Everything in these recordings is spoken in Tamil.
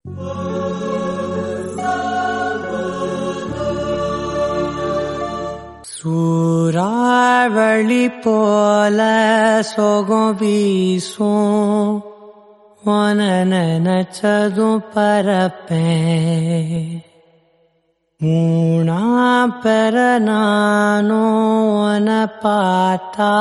சூறாவளி போல சோகம் வீசும் உன நினைச்சதும் பரப்பேன் மூணா பெற நானும் உன பார்த்தா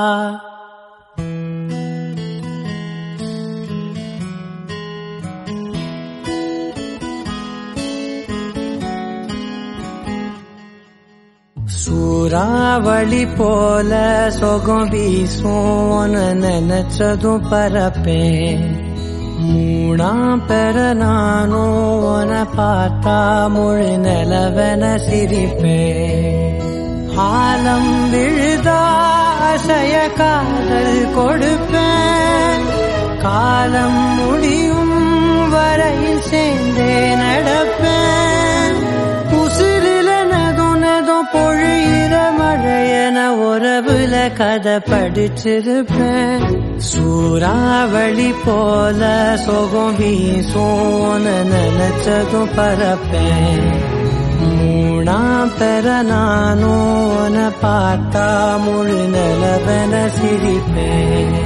சூறாவளி போல சொகம் வீசும் உன நினைச்சதும் பரப்பேன் மூணாம் பெற நானும் உன பார்த்தா முழு நிலவென சிரிப்பேன் ஆலம் விழுதா அசைய காதல் கொடுப்பேன் காலம் முடியும் வரையில் சேர்ந்தே நடப்பேன் உசிரில நது நது பொழியிற மழையென உறவுல கதை படிச்சிருப்பேன் சூறாவளி போல சொகம் வீசும் நினைச்சதும் பரப்பேன் மூணாம் பெற நானும் உன பார்த்தா முழு நிலவென சிரிப்பேன்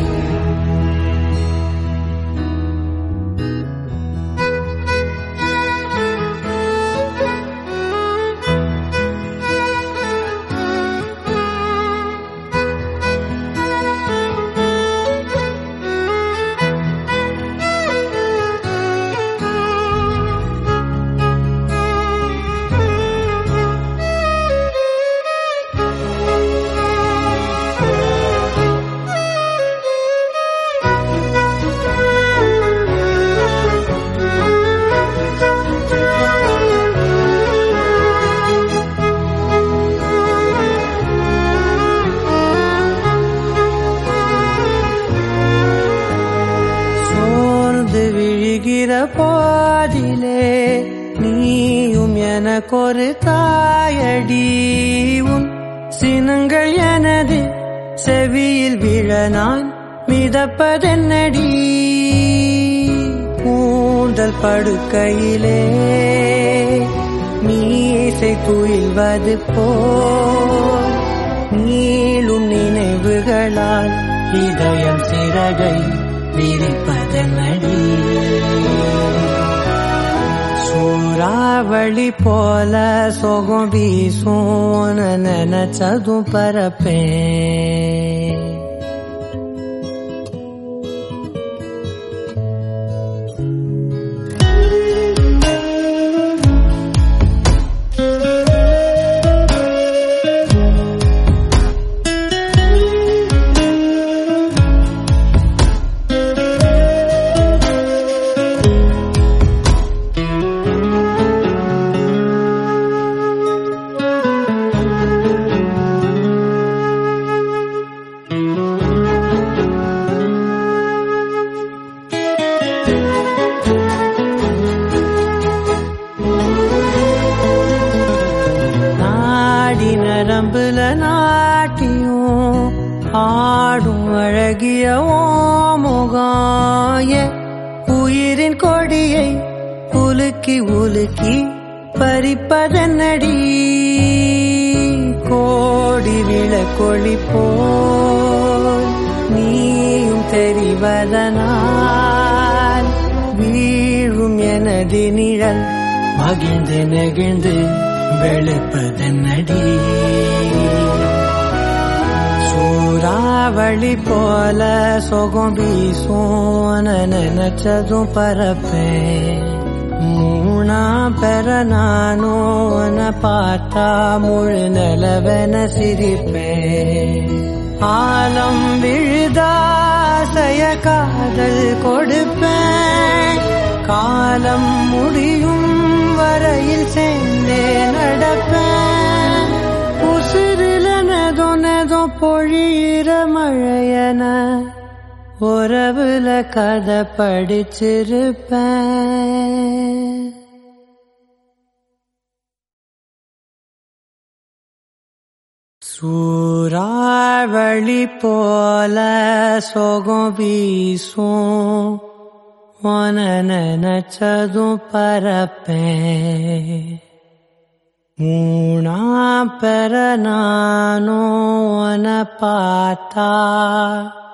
சோர்ந்து விழுகிற பாதிலே நீயும் எனக்கொரு தாயடி உன் சினங்கள் எனது செவியில் விழ நான் மிதப்பதென்னடி கூந்தல் படுக்கையிலே மீசை துயில்வது போல் நீளும் நினைவுகளால் இதயம் சிறகை விரிப்பதனடி சூறாவளி போல சொகம் வீசும் உன நினைச்சதும் பரப்பேன் நாடி நரம்புல நாட்டியும் ஆடும் அழகிய ஓ முகாய உயிரின் கொடியை உலுக்கி உலுக்கி பறிப்பதன்னடி கோடி விளக்கொளி போல் நீயும் தெரிவதனால் வீழும் எனது நிழல் மகிழ்ந்து நெகிழ்ந்து வெளுப்பதன்னடி சூறாவளி போல சொகம் வீசும் நினைச்சதும் பரப்பேன் மூணா பெற நானும் உன பார்த்தா முழு நிலவென சிரிப்பேன் ஆலம் விழுதாசைய காதல் கொடுப்பேன் காலம் முடியும் வரையில் சேர்ந்தே நடப்பேன் உசிரில நெதோ நெதோ பொழியிற மழையன உறவுல கதை படிச்சிருப்பேன் சூறாவளி போல சோகம் வீசும் உன நினைச்சதும் பரப்பேன் மூணா பெற நானும் உன பார்த்தா